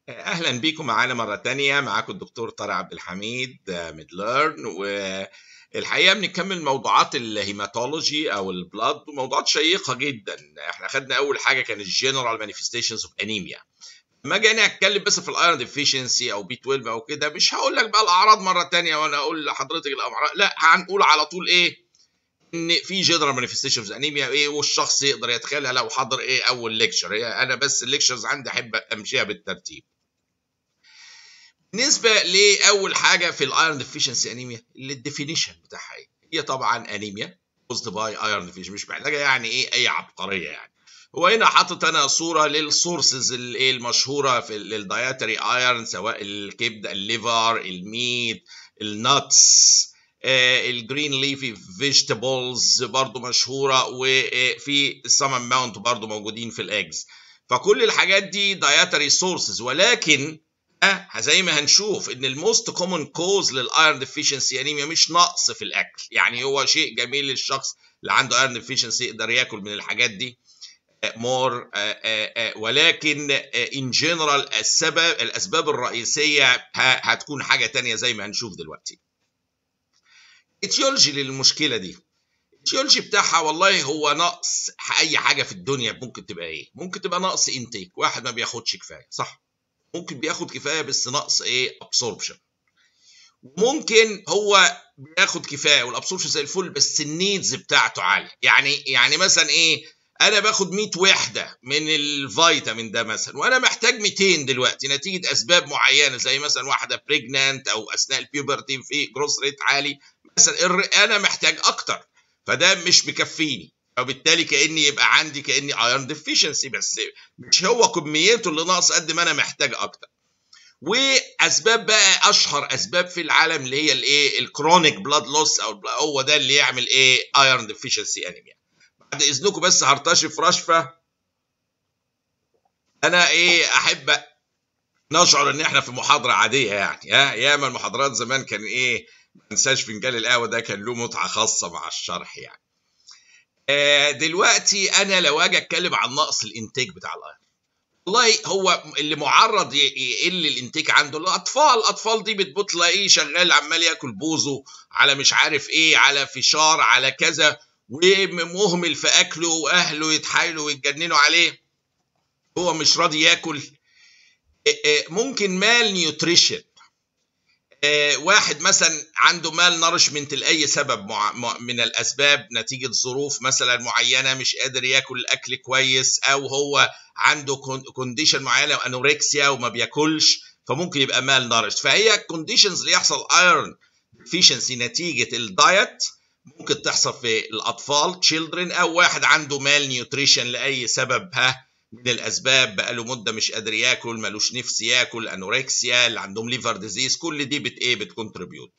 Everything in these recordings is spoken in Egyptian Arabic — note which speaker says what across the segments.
Speaker 1: اهلا بيكم معانا مره تانية معاكم الدكتور طارق عبد الحميد ميدلرن والحقيقه بنكمل موضوعات الهيماتولوجي او البلاد وموضوعات شيقه جدا احنا خدنا اول حاجه كان الجنرال مانيفستيشنز اوف انيميا لما اجي انا اتكلم بس في الايرون ديفيشنسي او بي 12 او كده مش هقول لك بقى الاعراض مره تانية وانا اقول لحضرتك الامراض لا هنقول على طول ايه ان في جنرال مانيفستيشنز انيميا ايه والشخص يقدر يتخيلها لو حضر ايه اول ليكشر هي انا بس الليكشرز عندي احب امشيها بالترتيب بالنسبه لاول حاجه في الايرون ديفيشنسي انيميا اللي الديفينيشن بتاعها ايه هي طبعا انيميا كوزد باي ايرون ديفيشن مش محتاجه يعني ايه اي عبقريه يعني هو هنا حاطط انا صوره للسورسز الايه المشهوره في للدايتري ايرون سواء الكبده الليفر الميت النتس الجرين ليفي فيجيتابلز برضو مشهوره وفي السم اماونت برضو موجودين في الاجز فكل الحاجات دي دايتري سورسز ولكن أه زي ما هنشوف ان الموست كومن كوز للايرون ديفيشنسي انيميا مش نقص في الاكل يعني هو شيء جميل للشخص اللي عنده ايرون ديفيشنسي يقدر ياكل من الحاجات دي مور ولكن ان جنرال السبب الاسباب الرئيسيه هتكون حاجه تانية زي ما هنشوف دلوقتي اتيولوجي للمشكله دي الاتيولوجي بتاعها والله هو نقص اي حاجه في الدنيا ممكن تبقى ايه ممكن تبقى نقص انتيك واحد ما بياخدش كفايه صح ممكن بياخد كفايه بس نقص ايه ابسوربشن ممكن هو بياخد كفايه والابسوربشن زي الفل بس النيدز بتاعته عاليه يعني يعني مثلا ايه انا باخد 100 وحده من الفيتامين ده مثلا وانا محتاج 200 دلوقتي نتيجه اسباب معينه زي مثلا واحده بريجنانت او اثناء البيوبرتي في جروس ريت عالي مثلا انا محتاج اكتر فده مش مكفيني فبالتالي كاني يبقى عندي كاني ايرون ديفيشنسي بس مش هو كميته اللي ناقص قد ما انا محتاج اكتر واسباب بقى اشهر اسباب في العالم اللي هي الايه الكرونيك بلاد لوس او هو ده اللي يعمل ايه ايرون ديفيشنسي انيميا بعد اذنكم بس هرتشف رشفه انا ايه احب نشعر ان احنا في محاضره عاديه يعني ها ياما المحاضرات زمان كان ايه ما انساش فنجان القهوه ده كان له متعه خاصه مع الشرح يعني آه دلوقتي انا لو اجي اتكلم عن نقص الانتاج بتاع الايرون والله هو اللي معرض يقل الانتاج عنده الاطفال الاطفال دي بتبص تلاقيه شغال عمال ياكل بوزه على مش عارف ايه على فشار على كذا ومهمل في اكله واهله يتحايلوا ويتجننوا عليه هو مش راضي ياكل ممكن مال نيوتريشن واحد مثلا عنده مال نارشمنت لاي سبب مع من الاسباب نتيجه ظروف مثلا معينه مش قادر ياكل الاكل كويس او هو عنده كونديشن معينه انوركسيا وما بياكلش فممكن يبقى مال نارش فهي الكونديشنز اللي يحصل ايرون ديفيشنسي نتيجه الدايت ممكن تحصل في الاطفال تشيلدرن او واحد عنده مال نيوتريشن لاي سبب ها من الاسباب بقاله مده مش قادر ياكل ملوش نفس ياكل انوركسيا اللي عندهم ليفر ديزيز كل دي بت ايه بتكونتريبيوت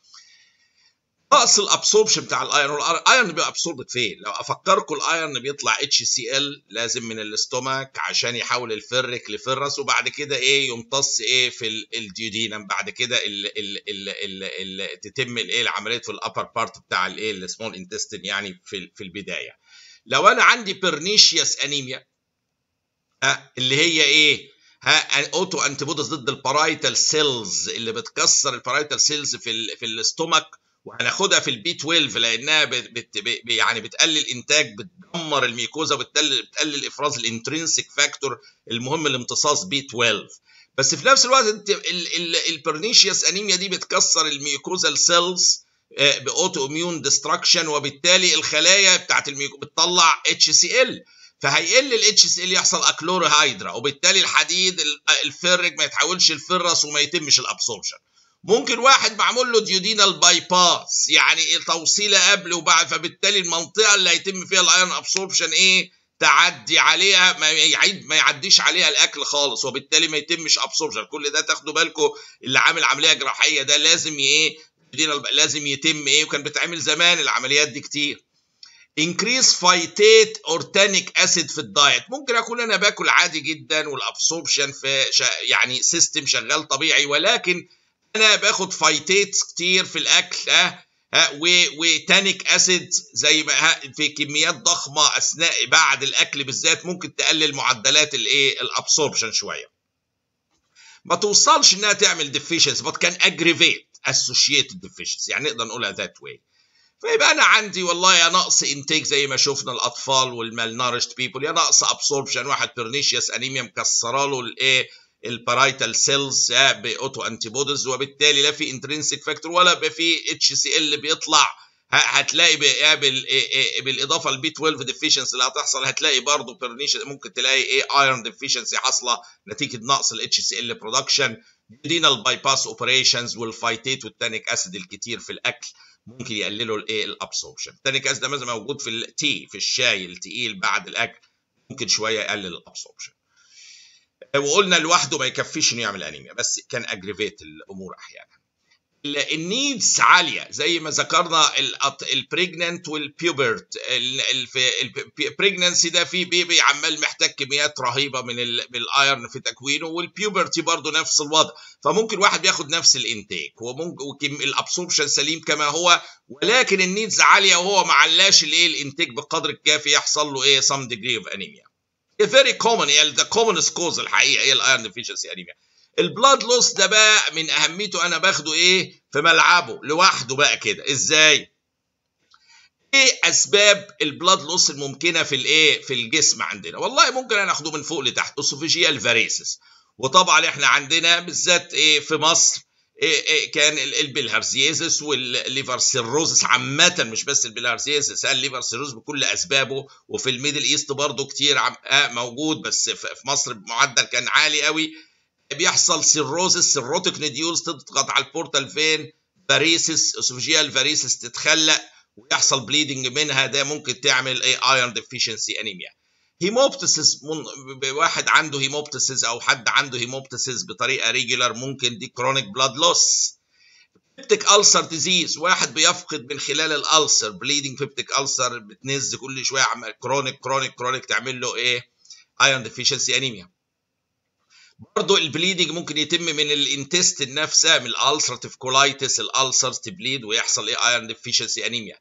Speaker 1: نقص الابسوربشن بتاع الايرون الايرون بيبقى ابسوربت فين لو افكركم الايرون بيطلع اتش سي ال لازم من الاستومك عشان يحول الفرك لفرس وبعد كده ايه يمتص ايه في الديودينم بعد كده ال ال ال ال ال تتم الايه العمليه في الابر بارت بتاع الايه السمول انتستين يعني في في البدايه لو انا عندي بيرنيشيوس انيميا ها اللي هي ايه ها اوتو انتي بوديز ضد البارايتال سيلز اللي بتكسر البارايتال سيلز في ال في الاستومك وهناخدها في البي 12 لانها بت بت يعني بتقلل انتاج بتدمر الميكوزا وبتقلل بتقلل افراز الانترنسيك فاكتور المهم الامتصاص بي 12 بس في نفس الوقت انت البرنيشيوس انيميا دي بتكسر الميكوزال سيلز باوتو اميون ديستراكشن وبالتالي الخلايا بتاعت الميكو بتطلع اتش سي ال فهيقل الاتش سي ال يحصل اكلوروهيدرا وبالتالي الحديد الفرج ما يتحولش الفرس وما يتمش الابسوربشن ممكن واحد معمول له ديودينال باي باس يعني توصيله قبل وبعد فبالتالي المنطقه اللي هيتم فيها الايرون ابسوربشن ايه تعدي عليها ما يعيد ما يعديش عليها الاكل خالص وبالتالي ما يتمش ابسوربشن كل ده تاخدوا بالكم اللي عامل عمليه جراحيه ده لازم ايه لازم يتم ايه وكان بتعمل زمان العمليات دي كتير انكريس فايتيت اورتانيك اسيد في الدايت ممكن اكون انا باكل عادي جدا والابسوربشن في يعني سيستم شغال طبيعي ولكن انا باخد فايتيتس كتير في الاكل ها ها وتانيك اسيد زي ما في كميات ضخمه اثناء بعد الاكل بالذات ممكن تقلل معدلات الايه الابسوربشن شويه ما توصلش انها تعمل ديفيشنسي but كان aggravate associated deficiency يعني نقدر نقولها that way فيبقى انا عندي والله يا نقص انتاج زي ما شفنا الاطفال والمالنارشت بيبول يا نقص ابسوربشن واحد بيرنيشيوس انيميا مكسره له الايه البارايتال سيلز باوتو انتي بوديز وبالتالي لا في انترنسيك فاكتور ولا بقى في اتش سي ال بيطلع هتلاقي بالاضافه للبي 12 ديفيشنسي اللي هتحصل هتلاقي برضه بيرنيشن ممكن تلاقي ايه ايرون ديفيشنسي حاصله نتيجه نقص الاتش سي ال برودكشن دينال باي باس اوبريشنز والفايتيت والتانيك اسيد الكتير في الاكل ممكن يقللوا الايه الابسوربشن التانيك اسيد ده مثلا موجود في التي في الشاي التقيل بعد الاكل ممكن شويه يقلل الابسوربشن وقلنا لوحده ما يكفيش انه يعمل انيميا بس كان اجريفيت الامور احيانا النيدز عاليه زي ما ذكرنا البريجننت والبيوبرت البريجننسي ده فيه بيبي عمال محتاج كميات رهيبه من الايرن في تكوينه والبيوبرتي برضه نفس الوضع فممكن واحد بياخد نفس الانتاج وممكن الابسوربشن سليم كما هو ولكن النيدز عاليه وهو ما علاش الايه الانتاج بالقدر الكافي يحصل له ايه some degree of anemia very common يعني the commonest cause الحقيقه هي الايرن deficiency انيميا البلاد لوس ده بقى من اهميته انا باخده ايه في ملعبه لوحده بقى كده ازاي ايه اسباب البلاد لوس الممكنه في الايه في الجسم عندنا والله ممكن انا اخده من فوق لتحت اسوفيجيال فاريسس وطبعا احنا عندنا بالذات ايه في مصر إيه إيه كان البلهارسيزس والليفر سيروزس عامة مش بس البلهارسيزس الليفر سيروز بكل أسبابه وفي الميدل إيست برضه كتير موجود بس في مصر معدل كان عالي قوي بيحصل سيروزس سيروتيك نديولز تضغط على البورتال فين فاريسس اسوفيجيال فاريسس تتخلق ويحصل بليدنج منها ده ممكن تعمل ايه ايرون ديفيشنسي انيميا هيموبتسيس من... واحد عنده هيموبتسيس او حد عنده هيموبتسيس بطريقه ريجولار ممكن دي كرونيك بلاد لوس بيبتيك ألسر ديزيز واحد بيفقد من خلال الألسر بليدنج بيبتيك ألسر بتنز كل شويه عمال كرونيك كرونيك كرونيك تعمل له ايه ايرون ديفيشنسي انيميا برضه البليدنج ممكن يتم من الانتستين نفسها من الالسرتيف كولايتس الالسرز تبليد ويحصل ايه ايرون ديفيشنسي انيميا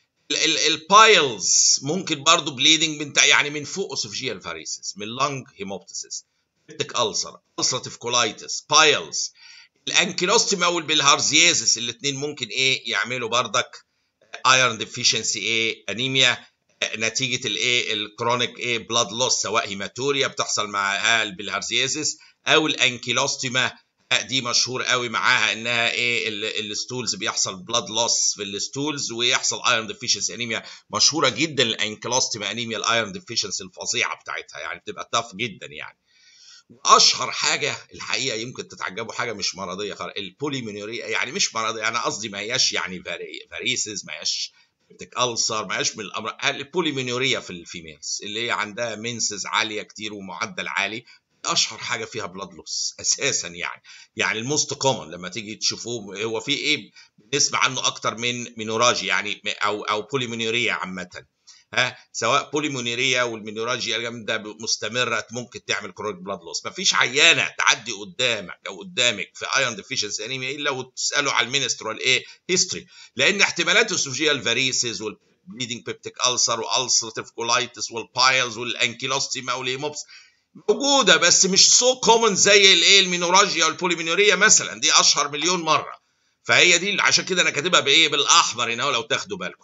Speaker 1: البايلز ممكن برضه بليدنج من يعني من فوق اسوفجيال فاريسس من لانج هيموبتسيس بيبتيك ألسر السرتيف كولايتس بايلز الانكيلوستيما والبلهارزيازس الاثنين ممكن ايه يعملوا بردك ايرون ديفيشنسي ايه انيميا نتيجه الايه الكرونيك ايه بلاد لوس سواء هيماتوريا بتحصل معاها البلهارزيازس او الانكيلوستيما دي مشهور قوي معاها انها ايه الستولز بيحصل بلاد لوس في الستولز ويحصل ايرون ديفيشنسي انيميا مشهوره جدا الانكيلوستيما انيميا الايرون ديفيشنسي الفظيعه بتاعتها يعني بتبقى تاف جدا يعني واشهر حاجه الحقيقه يمكن تتعجبوا حاجه مش مرضيه خالص البوليمينوريا يعني مش مرضيه انا قصدي ما هياش يعني فاريسز ما هياش بتك ألسر ما هياش من الامراض البوليمينوريا في الفيميلز اللي هي عندها منسز عاليه كتير ومعدل عالي اشهر حاجه فيها بلاد لوس اساسا يعني يعني الموست كومن لما تيجي تشوفوه هو في ايه بنسمع عنه اكتر من مينوراجي يعني او او بوليمينوريا عامه ها سواء بوليمونيريا والمينوراجيا الجامده مستمره ممكن تعمل كرونيك بلاد لوس مفيش عيانه تعدي قدامك او قدامك في ايرون ديفيشنسي انيميا الا وتساله على المينسترال ايه هيستوري لان احتمالات السوفجيال فاريسز والبليدنج بيبتيك ألسر والسرتيف كولايتس والبايلز والانكيلوستيما والهيموبس موجوده بس مش سو كومن زي الايه المينوراجيا والبوليمينوريا مثلا دي اشهر مليون مره فهي دي عشان كده انا كاتبها بايه بالاحمر هنا لو تاخدوا بالكم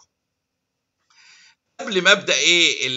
Speaker 1: قبل ما ابدا ايه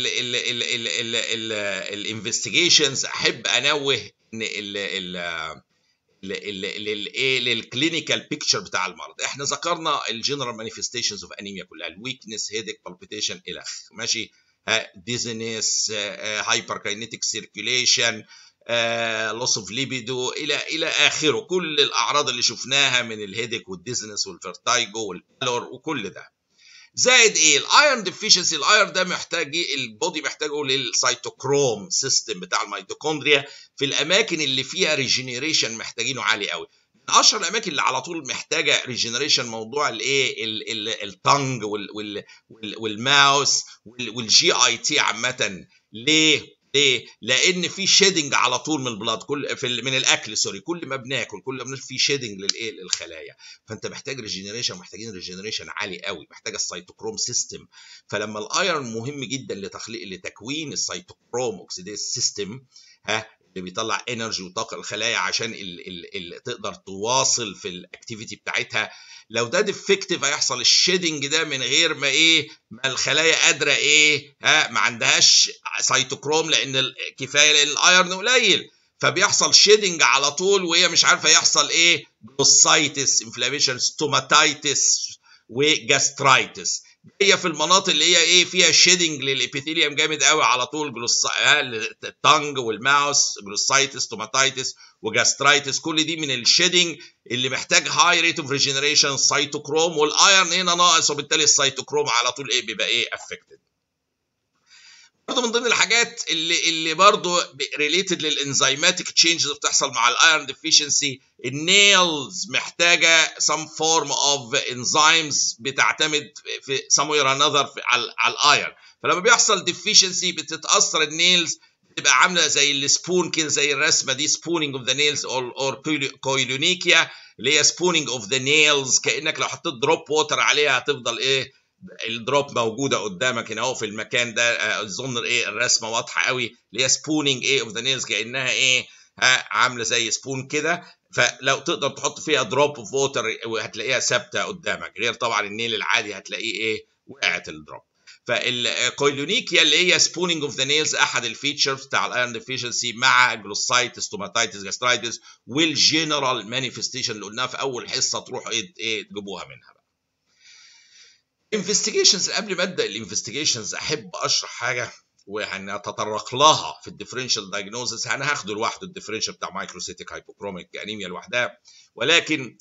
Speaker 1: الانفستيجيشنز احب انوه ان ال للايه للكلينيكال بيكتشر بتاع المرض احنا ذكرنا الجنرال مانيفستيشنز اوف انيميا كلها الويكنس هيدك بالبيتيشن الى ماشي ديزنس هايبر كاينيتيك سيركيوليشن لوس اوف ليبيدو الى الى اخره كل الاعراض اللي شفناها من الهيدك والديزنس والفيرتايجو والبالور وكل ده زائد ايه الايرون ديفيشنسي الايرون ده محتاج البودي محتاجه للسيتوكروم سيستم بتاع الميتوكوندريا في الاماكن اللي فيها ريجينيريشن محتاجينه عالي قوي من اشهر الاماكن اللي على طول محتاجه ريجينيريشن موضوع الايه التنج والماوس والجي اي تي عامه ليه ليه؟ لان في شيدنج على طول من البلاد كل في من الاكل سوري كل ما بناكل كل ما بناكل في شيدنج للايه للخلايا فانت محتاج ريجينيريشن محتاجين ريجينيريشن عالي قوي محتاج السيتوكروم سيستم فلما الايرون مهم جدا لتخليق لتكوين السيتوكروم اوكسيديز سيستم ها اللي بيطلع انرجي وطاقه الخلايا عشان ال ال ال تقدر تواصل في الاكتيفيتي بتاعتها لو ده ديفكتيف هيحصل الشيدنج ده من غير ما ايه ما الخلايا قادره ايه ها ما عندهاش سيتوكروم لان كفايه لان الايرن قليل فبيحصل شيدنج على طول وهي مش عارفه يحصل ايه جلوسايتس انفلاميشن ستوماتايتس وجاسترايتس هي في المناطق اللي هي ايه فيها شيدنج للابيثيليوم جامد قوي على طول جلوس التانج والماوس جلوسايتس توماتايتس وجاسترايتس كل دي من الشيدنج اللي محتاج هاي ريت اوف ريجنريشن سيتوكروم والايرن هنا ناقص وبالتالي السيتوكروم على طول ايه بيبقى ايه افكتد برضه من ضمن الحاجات اللي اللي برضه ريليتد للانزيماتيك تشينجز اللي بتحصل مع الايرون ديفيشنسي النيلز محتاجه some form of enzymes بتعتمد في some way or another في على, على الايرون فلما بيحصل ديفيشنسي بتتاثر النيلز بتبقى عامله زي السبون كده زي الرسمه دي سبونينج اوف ذا نيلز اور كويلونيكيا اللي هي سبونينج اوف ذا نيلز كانك لو حطيت دروب ووتر عليها هتفضل ايه الدروب موجوده قدامك هنا اهو في المكان ده اظن ايه الرسمه واضحه قوي اللي هي سبونينج ايه اوف ذا نيلز كانها ايه ها عامله زي سبون كده فلو تقدر تحط فيها دروب اوف ووتر وهتلاقيها ثابته قدامك غير طبعا النيل العادي هتلاقيه ايه وقعت الدروب فالكويلونيكيا اللي هي سبونينج اوف ذا نيلز احد الفيتشرز بتاع الايرون ديفيشنسي مع جلوسايتس توماتايتس جاسترايتس والجنرال مانيفستيشن اللي قلناها في اول حصه تروحوا ايه, إيه تجيبوها منها بقى. انفستيجيشنز قبل ما ابدا الانفستيجيشنز احب اشرح حاجه وهنتطرق لها في الديفرنشال دايجنوزس انا هاخده لوحده الديفرنشال بتاع مايكروسيتيك هايبوكروميك انيميا لوحدها ولكن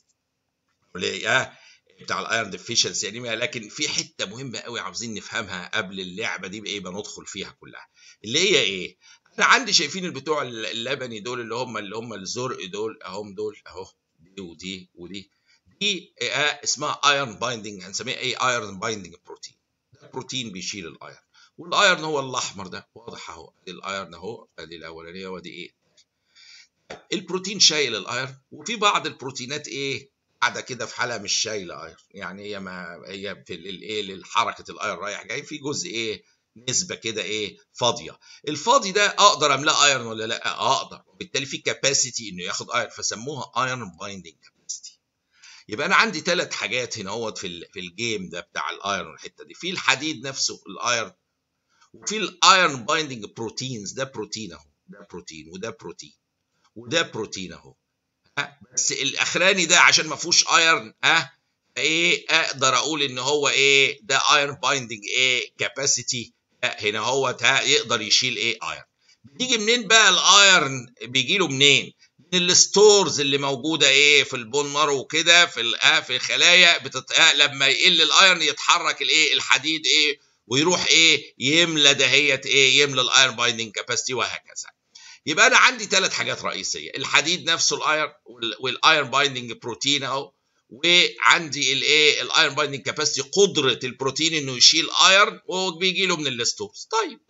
Speaker 1: بتاع الايرون ديفيشنسي انيميا لكن في حته مهمه قوي عاوزين نفهمها قبل اللعبه دي بايه بندخل فيها كلها اللي هي ايه انا عندي شايفين البتوع اللبني دول اللي هم اللي هم الزرق دول اهم دول اهو دي ودي ودي دي اسمها ايرون بايندنج هنسميها ايه ايرون بايندنج بروتين ده بروتين بيشيل الايرون والايرون هو الاحمر ده واضح اهو ادي الايرون اهو ادي الاولانيه ودي ايه البروتين شايل الايرون وفي بعض البروتينات ايه قاعده كده في حالها مش شايله ايرون يعني هي ما هي في الايه للحركه الايرون رايح جاي في جزء ايه نسبه كده ايه فاضيه الفاضي ده اقدر املاه ايرون ولا لا اقدر وبالتالي في كاباسيتي انه ياخد ايرون فسموها ايرون بايندنج كاباسيتي يبقى انا عندي ثلاث حاجات هنا اهوت في في الجيم ده بتاع الايرون الحته دي في الحديد نفسه الايرون وفي الايرون بايندنج بروتينز ده بروتين اهو ده بروتين وده بروتين وده بروتين اهو بس الاخراني ده عشان ما فيهوش ايرون ها ايه اقدر اقول ان هو ايه ده ايرون بايندنج ايه كاباسيتي هنا هو يقدر يشيل ايه ايرون بيجي منين بقى الايرون بيجي له منين من الستورز اللي موجوده ايه في البون مارو وكده في في الخلايا بتت... لما يقل الايرون يتحرك الايه الحديد ايه ويروح ايه يملى دهيت ايه يملى الايرون بايندنج كاباسيتي وهكذا يبقى انا عندي ثلاث حاجات رئيسيه الحديد نفسه الايرون والايرون بايندنج بروتين اهو وعندي الايه الايرون بايندنج كاباسيتي قدره البروتين انه يشيل ايرون وبيجي له من الستورز طيب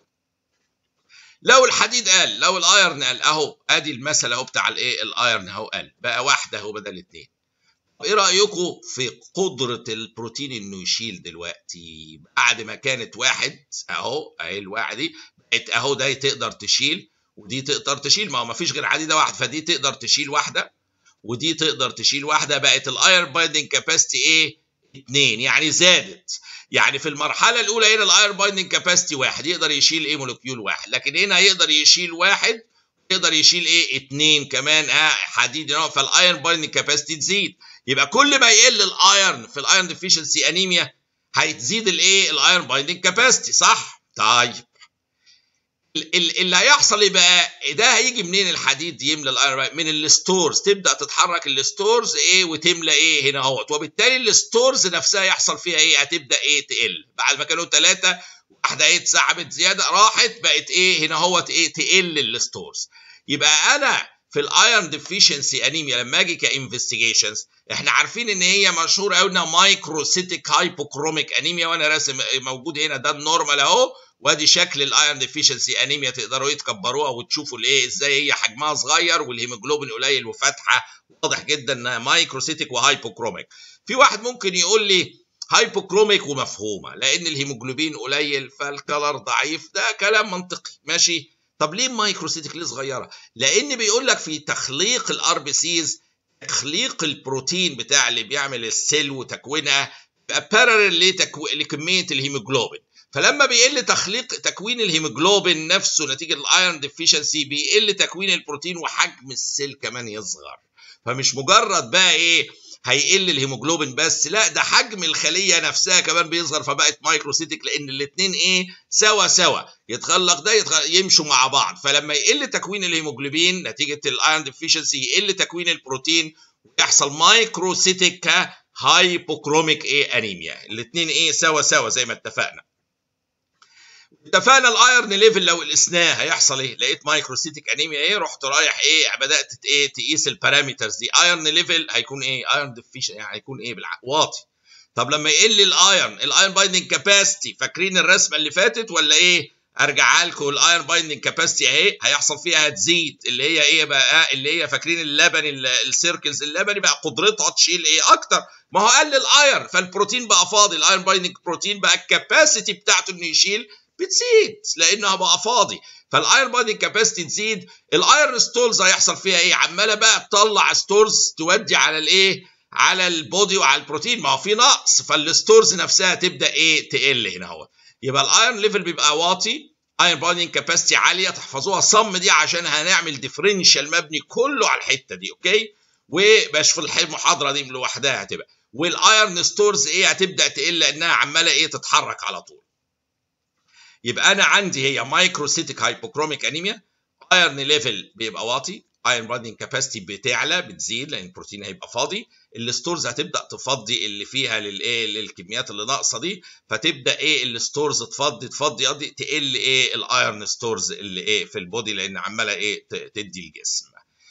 Speaker 1: لو الحديد قال لو الايرن قال اهو ادي المثل اهو بتاع الايه الايرن اهو قال بقى واحده اهو بدل اتنين ايه رايكم في قدره البروتين انه يشيل دلوقتي بعد ما كانت واحد اهو اهي الواحد دي بقت اهو ده تقدر تشيل ودي تقدر تشيل ما هو ما فيش غير حديده واحده فدي تقدر تشيل واحده ودي تقدر تشيل واحده بقت الايرن بايندنج كاباسيتي ايه اتنين يعني زادت يعني في المرحله الاولى هنا الايرون بايندنج كاباسيتي واحد يقدر يشيل ايه مولكيول واحد لكن هنا يقدر يشيل واحد يقدر يشيل ايه اتنين كمان اه حديد فالايرون بايندنج كاباسيتي تزيد يبقى كل ما يقل الايرون في الايرون ديفيشنسي انيميا هيتزيد الايه الايرون بايندنج كاباسيتي صح طيب اللي هيحصل ايه بقى ده هيجي منين الحديد يملى الايرون من الستورز تبدا تتحرك الستورز ايه وتملى ايه هنا اهوت وبالتالي الستورز نفسها يحصل فيها ايه هتبدا ايه تقل بعد ما كانوا ثلاثه واحده ايه اتسحبت زياده راحت بقت ايه هنا اهوت ايه تقل الستورز يبقى انا في الايرون ديفيشنسي انيميا لما اجي كانفستيجيشنز احنا عارفين ان هي مشهوره قوي انها مايكروسيتيك هايبوكروميك انيميا وانا راسم موجود هنا ده النورمال اهو وادي شكل الايرون ديفيشنسي انيميا تقدروا يتكبروها وتشوفوا الايه ازاي هي حجمها صغير والهيموجلوبين قليل وفاتحه واضح جدا انها مايكروسيتيك وهايبوكروميك في واحد ممكن يقول لي هايبوكروميك ومفهومه لان الهيموجلوبين قليل فالكلر ضعيف ده كلام منطقي ماشي طب ليه مايكروسيتك ليه صغيره لان بيقول لك في تخليق الار بي سيز تخليق البروتين بتاع اللي بيعمل السيل وتكوينها بارلل لكميه الهيموجلوبين فلما بيقل تخليق تكوين الهيموجلوبين نفسه نتيجه الايرون ديفيشنسي بيقل تكوين البروتين وحجم السيل كمان يصغر فمش مجرد بقى ايه هيقل الهيموجلوبين بس لا ده حجم الخليه نفسها كمان بيصغر فبقت مايكروسيتك لان الاثنين ايه سوا سوا يتخلق ده يتخلق يمشوا مع بعض فلما يقل تكوين الهيموجلوبين نتيجه الايرون ديفيشنسي يقل تكوين البروتين ويحصل مايكروسيتك هايبوكروميك ايه انيميا الاثنين ايه سوا سوا زي ما اتفقنا اتفقنا الايرن ليفل لو قسناه هيحصل ايه؟ لقيت مايكروسيتك انيميا ايه؟ رحت رايح ايه؟ بدات ايه تقيس البارامترز دي ايرن ليفل هيكون ايه؟ ايرن ديفيشن يعني هيكون ايه بالع... واطي. طب لما يقل الايرن الايرن بايندنج كاباسيتي فاكرين الرسمه اللي فاتت ولا ايه؟ ارجع لكم الايرن بايندنج كاباسيتي اهي هيحصل فيها هتزيد اللي هي ايه بقى؟ اللي هي فاكرين اللبن السيركلز اللبني بقى قدرتها تشيل ايه اكتر ما هو قل الايرن فالبروتين بقى فاضي الايرن بايندنج بروتين بقى الكاباسيتي بتاعته انه يشيل بتزيد لانها بقى فاضي فالايرون بادي كاباسيتي تزيد الايرون ستولز هيحصل فيها ايه عماله بقى تطلع ستورز تودي على الايه على البودي وعلى البروتين ما هو في نقص فالستورز نفسها تبدا ايه تقل هنا اهو يبقى الايرون ليفل بيبقى واطي ايرون بادي كاباسيتي عاليه تحفظوها صم دي عشان هنعمل ديفرنشال مبني كله على الحته دي اوكي وباش في المحاضره دي لوحدها هتبقى والايرون ستورز ايه هتبدا تقل لانها عماله ايه تتحرك على طول يبقى انا عندي هي مايكروسيتك هايبوكروميك انيميا ايرن ليفل بيبقى واطي ايرن بايندنج كاباسيتي بتعلى بتزيد لان البروتين هيبقى فاضي الستورز هتبدا تفضي اللي فيها للايه للكميات اللي ناقصه دي فتبدا ايه الستورز تفضي تفضي قضي تقل ايه الايرن ستورز اللي ايه في البودي لان عماله ايه تدي الجسم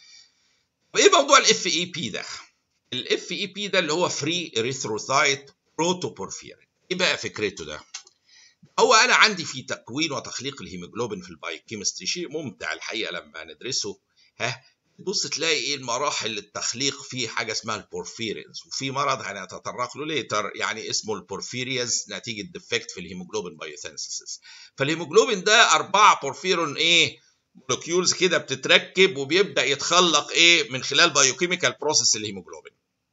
Speaker 1: ايه موضوع الاف اي بي ده الاف اي بي ده اللي هو فري اريثروسايت بروتوبورفيرين ايه بقى فكرته ده هو انا عندي في تكوين وتخليق الهيموجلوبين في البايوكيمستري شيء ممتع الحقيقه لما ندرسه ها تبص تلاقي ايه المراحل التخليق في حاجه اسمها البورفيرينز وفي مرض هنتطرق له ليتر يعني اسمه البورفيريز نتيجه ديفكت في الهيموجلوبين بايوثينسيس فالهيموجلوبين ده اربعه بورفيرون ايه مولكيولز كده بتتركب وبيبدا يتخلق ايه من خلال بايوكيميكال بروسيس الهيموجلوبين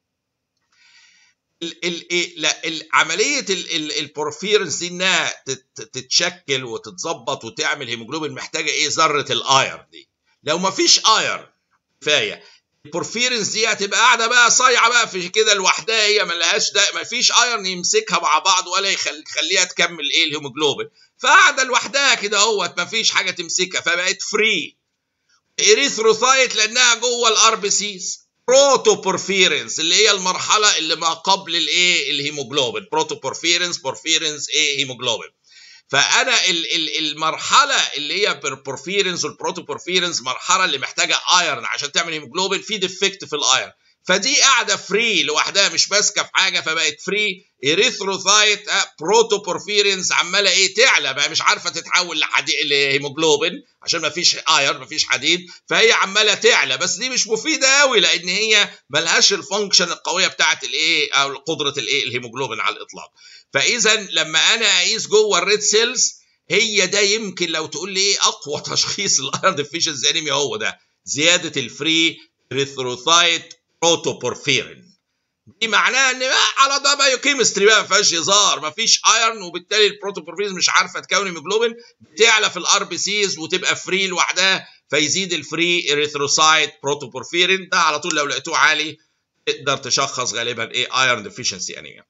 Speaker 1: لا عمليه البورفيرنس دي انها تتشكل وتتظبط وتعمل هيموجلوبين محتاجه ايه ذره الاير دي لو ما فيش اير كفايه البورفيرنس دي هتبقى قاعده بقى صايعه بقى في كده لوحدها هي ملهاش ده ما فيش ايرن يمسكها مع بعض ولا يخليها تكمل ايه الهيموجلوبين فقاعده لوحدها كده اهوت ما فيش حاجه تمسكها فبقت فري اريثروسايت لانها جوه الار بي سيز بروتوبورفيرنس اللي هي المرحله اللي ما قبل الايه الهيموجلوبين بروتوبورفيرنس بورفيرنس ايه هيموجلوبين فانا ال ال المرحله اللي هي بورفيرنس والبروتوبورفيرنس مرحله اللي محتاجه ايرن عشان تعمل هيموجلوبين في ديفكت في الايرن فدي قاعده فري لوحدها مش ماسكه في حاجه فبقت فري اريثروسايت بروتوبورفيرنس عماله ايه تعلى بقى مش عارفه تتحول لحديد لهيموجلوبين عشان ما فيش اير ما فيش حديد فهي عماله تعلى بس دي مش مفيده قوي لان هي ملهاش الفانكشن القويه بتاعه الايه او قدره الايه الهيموجلوبين على الاطلاق فاذا لما انا اقيس جوه الريد سيلز هي ده يمكن لو تقول لي ايه اقوى تشخيص الايرن ديفيشنسي انيميا هو ده زياده الفري اريثروسايت بروتوبورفيرين دي معناها ان بقى على ده بايوكيمستري بقى ما فيهاش هزار ما فيش ايرن وبالتالي البروتوبورفيرين مش عارفه تكون هيموجلوبين بتعلى في الار بي سيز وتبقى فري لوحدها فيزيد الفري اريثروسايت بروتوبورفيرين ده على طول لو لقيتوه عالي تقدر تشخص غالبا ايه ايرن ديفيشنسي انيميا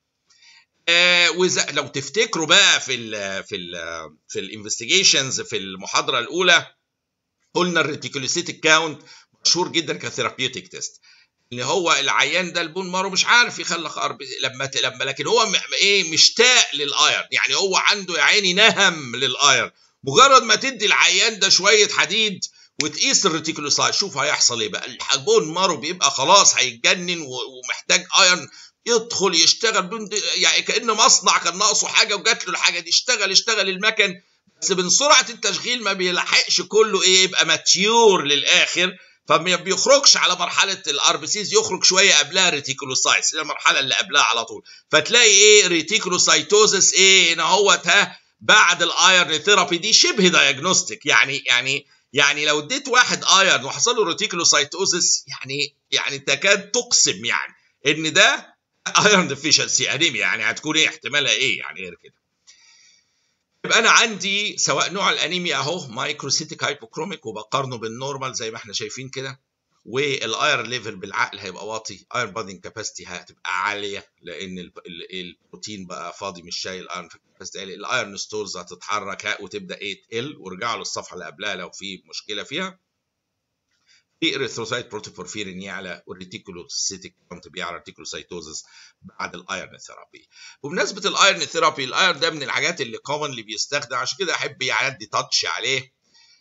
Speaker 1: آه وإذا لو تفتكروا بقى في ال في ال في الانفستيجيشنز في المحاضره الاولى قلنا الريتيكولوسيتيك كاونت مشهور جدا كثيرابيوتيك تيست ان هو العيان ده البون مارو مش عارف يخلق أرب... لما لما لكن هو م... ايه مشتاق للاير يعني هو عنده يا عيني نهم للاير مجرد ما تدي العيان ده شويه حديد وتقيس الريتيكولوسايت شوف هيحصل ايه بقى البون مارو بيبقى خلاص هيتجنن و... ومحتاج ايرن يدخل يشتغل بدون يعني كان مصنع كان ناقصه حاجه وجات له الحاجه دي اشتغل اشتغل المكن بس من سرعه التشغيل ما بيلحقش كله ايه يبقى ماتيور للاخر فما بيخرجش على مرحله الار بي سيز يخرج شويه قبلها ريتيكولوسايتس المرحله اللي قبلها على طول فتلاقي ايه ريتيكولوسايتوزس ايه هنا اهوت ها بعد الايرن ثيرابي دي شبه دايجنوستيك يعني يعني يعني لو اديت واحد ايرن وحصل له ريتيكولوسايتوزس يعني يعني تكاد تقسم يعني ان ده ايرن ديفيشنسي انيميا يعني هتكون ايه احتمالها ايه يعني غير كده يبقى انا عندي سواء نوع الانيميا اهو مايكروسيتيك هايبوكروميك وبقارنه بالنورمال زي ما احنا شايفين كده والايرن ليفل بالعقل هيبقى واطي ايرن بادنج كاباسيتي هتبقى عاليه لان البروتين بقى فاضي مش شايل الايرن كاباسيتي الايرن ستورز هتتحرك وتبدا ايه تقل وارجعوا للصفحه اللي قبلها لو في مشكله فيها في اريثروسايت بروتوبورفيرين يعلى والريتيكولوسيتيك كونت بيعلى ريتيكولوسايتوزس بعد الايرن ثيرابي بمناسبه الايرن ثيرابي الايرن ده من الحاجات اللي كومنلي بيستخدم عشان كده احب يعدي تاتش عليه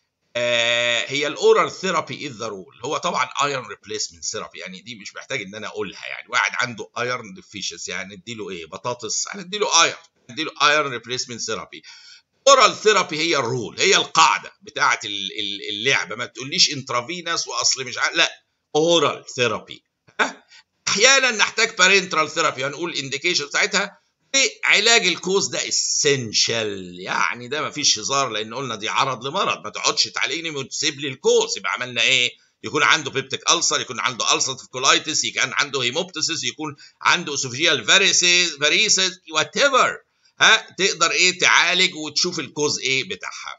Speaker 1: آه هي الاورال ثيرابي از ذا رول هو طبعا ايرون ريبليسمنت ثيرابي يعني دي مش محتاج ان انا اقولها يعني واحد عنده ايرون ديفيشنسي يعني نديله ايه بطاطس هنديله ايرون نديله ايرون ريبليسمنت ثيرابي اورال ثيرابي هي الرول هي القاعده بتاعه اللعبه ما تقوليش انترافينس واصل مش عارف لا اورال ثيرابي احيانا نحتاج بارنترال ثيرابي هنقول انديكيشن ساعتها علاج الكوز ده اسينشال يعني ده مفيش هزار لان قلنا دي عرض لمرض ما تقعدش تعليني وتسيب لي الكوز يبقى عملنا ايه يكون عنده بيبتيك ألسر يكون عنده ألسرتيف كولايتس يكون عنده هيموبتسيس يكون عنده اسوفيجيال فاريسيس فاريسيس وات ايفر ها تقدر ايه تعالج وتشوف الكوز ايه بتاعها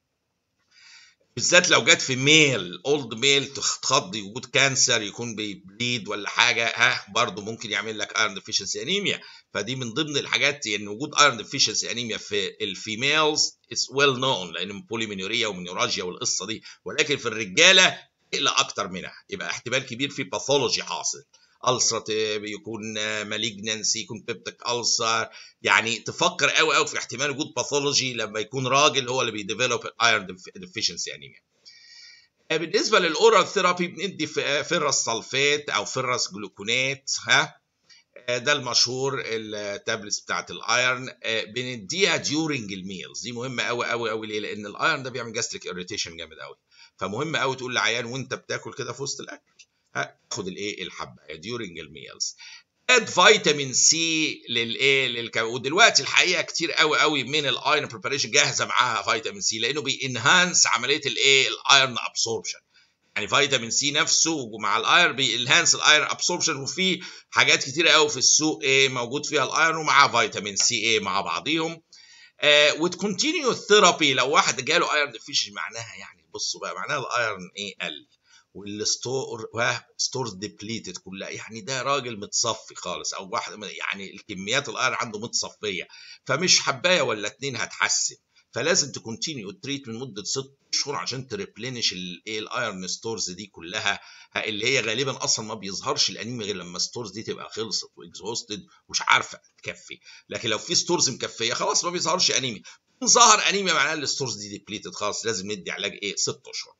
Speaker 1: بالذات لو جت في ميل اولد ميل تخضي وجود كانسر يكون بيبليد ولا حاجه ها برضه ممكن يعمل لك ايرون ديفيشنسي انيميا فدي من ضمن الحاجات ان يعني وجود ايرون ديفيشنسي انيميا في الفيميلز اتس ويل نون لان بوليمينوريا ومينوراجيا والقصه دي ولكن في الرجاله لا اكتر منها يبقى احتمال كبير في باثولوجي حاصل السراتيف يكون مالجنسي يكون بيبتك السر يعني تفكر قوي قوي في احتمال وجود باثولوجي لما يكون راجل هو اللي بيديفلوب ايرون ديفيشنسي انيميا بالنسبه للاورال ثيرابي بندي فرس سلفات او فرس جلوكونات ها ده المشهور التابلتس بتاعت الايرن بنديها ديورنج الميلز دي مهمه قوي قوي قوي ليه لان الايرن ده بيعمل جاستريك اريتيشن جامد قوي فمهم قوي تقول لعيان وانت بتاكل كده في وسط الاكل هاخد الايه الحبه ديورنج الميلز اد فيتامين سي للايه للك... ودلوقتي الحقيقه كتير قوي قوي من الايرون بريباريشن جاهزه معاها فيتامين سي لانه بينهانس عمليه الايه الايرون ابسوربشن يعني فيتامين سي نفسه مع الايرون بينهانس الايرون ابسوربشن وفي حاجات كتيره قوي في السوق ايه موجود فيها الايرون ومعاه فيتامين سي ايه مع بعضيهم آه وتكونتينيو الثيرابي لو واحد جاله ايرون ديفيشن معناها يعني بصوا بقى معناها الايرون ايه قل والستور ستورز ديبليتد كلها يعني ده راجل متصفي خالص او واحد يعني الكميات الايرون عنده متصفيه فمش حبايه ولا اتنين هتحسن فلازم تكونتينيو التريت لمده ست شهور عشان تريبلينش الايه الايرون ستورز دي كلها اللي هي غالبا اصلا ما بيظهرش الانيميا غير لما الستورز دي تبقى خلصت واكزهوستد ومش عارفه تكفي لكن لو في ستورز مكفيه خلاص ما بيظهرش انيميا ظهر انيميا معناها الستورز دي ديبليتد خلاص لازم ندي علاج ايه ست اشهر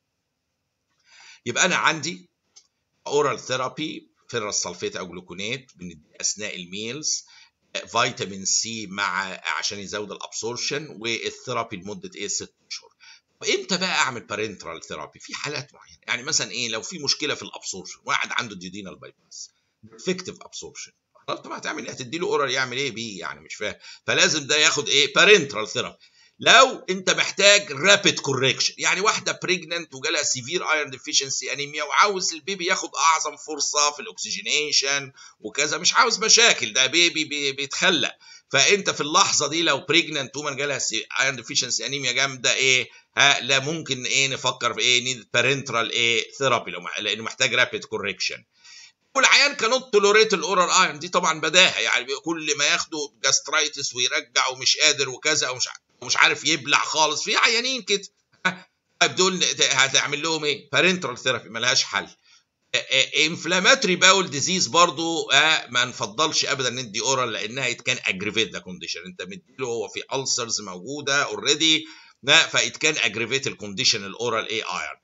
Speaker 1: يبقى انا عندي اورال ثيرابي فيرس سلفيت او جلوكونات بندي اثناء الميلز فيتامين سي مع عشان يزود الابسوربشن والثيرابي لمده ايه ست اشهر امتى بقى اعمل بارنترال ثيرابي في حالات معينه يعني مثلا ايه لو في مشكله في الابسوربشن واحد عنده ديودينال بايباس ديفكتيف ابسوربشن طب هتعمل ايه هتدي له اورال يعمل ايه بيه يعني مش فاهم فلازم ده ياخد ايه بارنترال ثيرابي لو انت محتاج رابيد كوركشن يعني واحده بريجننت وجالها سيفير ايرون ديفيشنسي انيميا وعاوز البيبي ياخد اعظم فرصه في الاكسجينيشن وكذا مش عاوز مشاكل ده بيبي بي بيتخلق فانت في اللحظه دي لو بريجننت ومن جالها ايرون ديفيشنسي انيميا جامده ايه ها لا ممكن ايه نفكر في ايه نيد بارنترال ايه ثيرابي لو لانه محتاج رابيد كوركشن والعيان كانوت تولوريت الاورال ايرون دي طبعا بداهه يعني كل ما ياخدوا جاسترايتس ويرجع ومش قادر وكذا ومش ومش عارف يبلع خالص في عيانين كده دول هتعمل لهم ايه بارنترال ثيرابي ملهاش حل انفلاماتوري باول ديزيز برضو آه ما نفضلش ابدا ندي اورال لانها كان اجريفيت ذا كونديشن انت مديله هو في السرز موجوده اوريدي فايت كان اجريفيت الكونديشن الاورال اي ايرن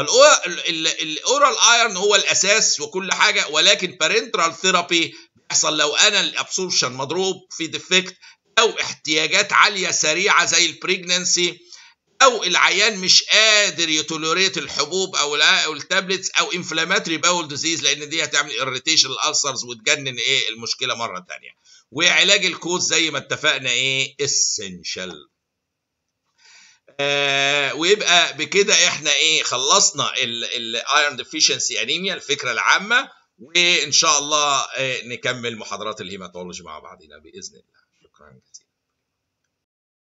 Speaker 1: فالاورال ايرن هو الاساس وكل حاجه ولكن بارنترال ثيرابي بيحصل لو انا الابسوربشن مضروب في ديفكت او احتياجات عاليه سريعه زي البريجننسي او العيان مش قادر يتولوريت الحبوب او او التابلتس او انفلاماتري باول ديزيز لان دي هتعمل اريتيشن الالسرز وتجنن ايه المشكله مره ثانيه وعلاج الكوز زي ما اتفقنا ايه اسينشال آه ويبقى بكده احنا ايه خلصنا الايرون ديفيشنسي انيميا الفكره العامه وان شاء الله آه نكمل محاضرات الهيماتولوجي مع بعضنا باذن الله شكرا جزيلا